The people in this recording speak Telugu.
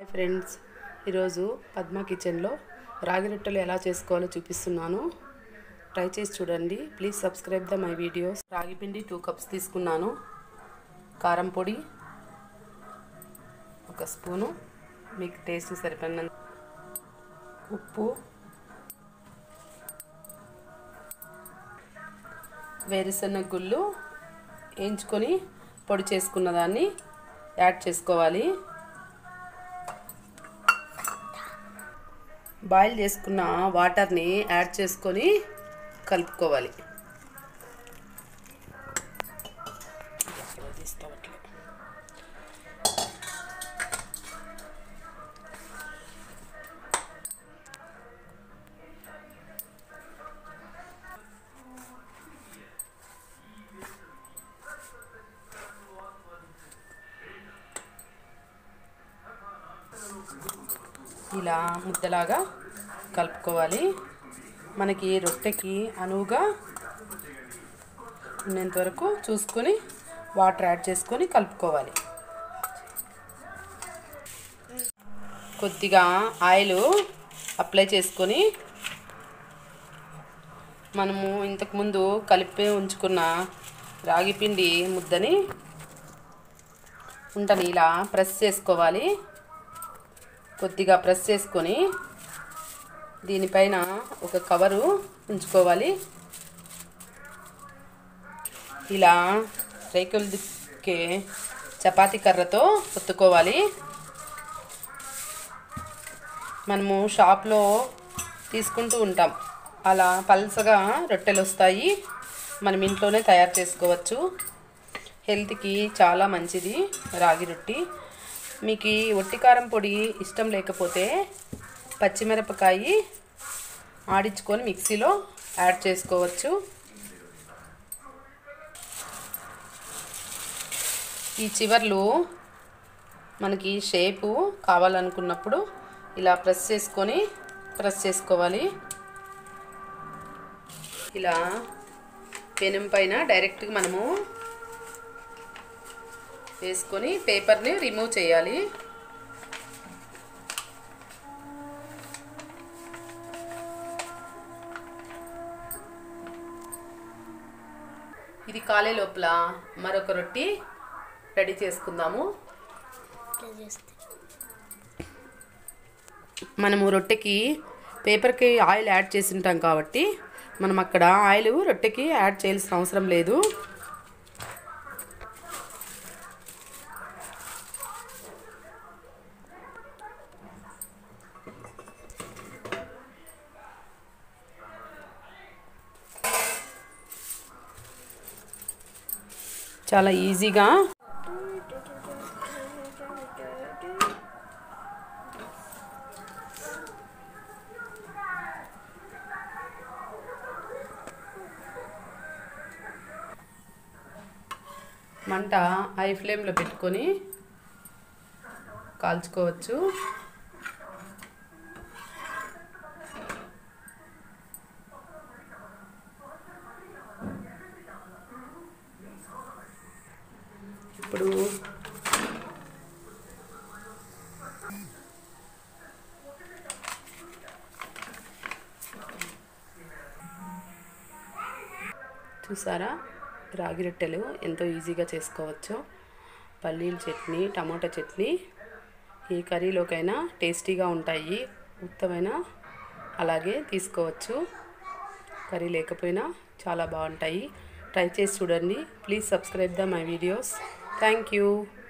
ఫ్రెండ్స్ ఈరోజు పద్మ కిచెన్లో రాగి రొట్టెలు ఎలా చేసుకోవాలో చూపిస్తున్నాను ట్రై చేసి చూడండి please subscribe the my videos రాగి పిండి టూ కప్స్ తీసుకున్నాను కారం పొడి ఒక స్పూను మీకు టేస్ట్ సరిపడినంత ఉప్పు వేరుశనగ గుళ్ళు వేయించుకొని పొడి చేసుకున్న దాన్ని యాడ్ చేసుకోవాలి బాయిల్ చేసుకున్న వాటర్ని యాడ్ చేసుకొని కలుపుకోవాలి ఇలా ముద్దలాగా కలుపుకోవాలి మనకి రొట్టెకి అనువుగా ఉన్నంత వరకు చూసుకొని వాటర్ యాడ్ చేసుకొని కలుపుకోవాలి కొద్దిగా ఆయిల్ అప్లై చేసుకొని మనము ఇంతకుముందు కలిపి ఉంచుకున్న రాగి పిండి ముద్దని ఉంటని ఇలా ప్రెస్ చేసుకోవాలి కొద్దిగా ప్రెస్ చేసుకొని దీనిపైన ఒక కవరు ఉంచుకోవాలి ఇలా రేకులు దిక్కే చపాతీ కర్రతో ఒత్తుకోవాలి మనము షాప్లో తీసుకుంటూ ఉంటాం అలా పల్సగా రొట్టెలు వస్తాయి మనం ఇంట్లోనే తయారు చేసుకోవచ్చు హెల్త్కి చాలా మంచిది రాగి రొట్టి మీకు ఈ ఒట్టి కారం పొడి ఇష్టం లేకపోతే పచ్చిమిరపకాయ ఆడించుకొని మిక్సీలో యాడ్ చేసుకోవచ్చు ఈ చివర్లు మనకి షేపు కావాలనుకున్నప్పుడు ఇలా ప్రెస్ చేసుకొని ప్రెస్ చేసుకోవాలి ఇలా పెనం పైన డైరెక్ట్గా మనము వేసుకొని పేపర్ని రిమూవ్ చేయాలి ఇది కాలే లోపల మరొక రొట్టి రెడీ చేసుకుందాము మనము రొట్టెకి పేపర్కి ఆయిల్ యాడ్ చేసి ఉంటాం కాబట్టి మనం అక్కడ ఆయిల్ రొట్టెకి యాడ్ చేయాల్సిన అవసరం లేదు చాలా ఈజీగా మంట హై ఫ్లేమ్లో పెట్టుకొని కాల్చుకోవచ్చు ఇప్పుడు చూసారా రాగి రొట్టెలు ఎంతో ఈజీగా చేసుకోవచ్చు పల్లీల చట్నీ టమాటా చట్నీ ఏ కర్రీలోకైనా టేస్టీగా ఉంటాయి ఉత్తమైన అలాగే తీసుకోవచ్చు కర్రీ లేకపోయినా చాలా బాగుంటాయి ట్రై చేసి చూడండి please subscribe the my videos thank you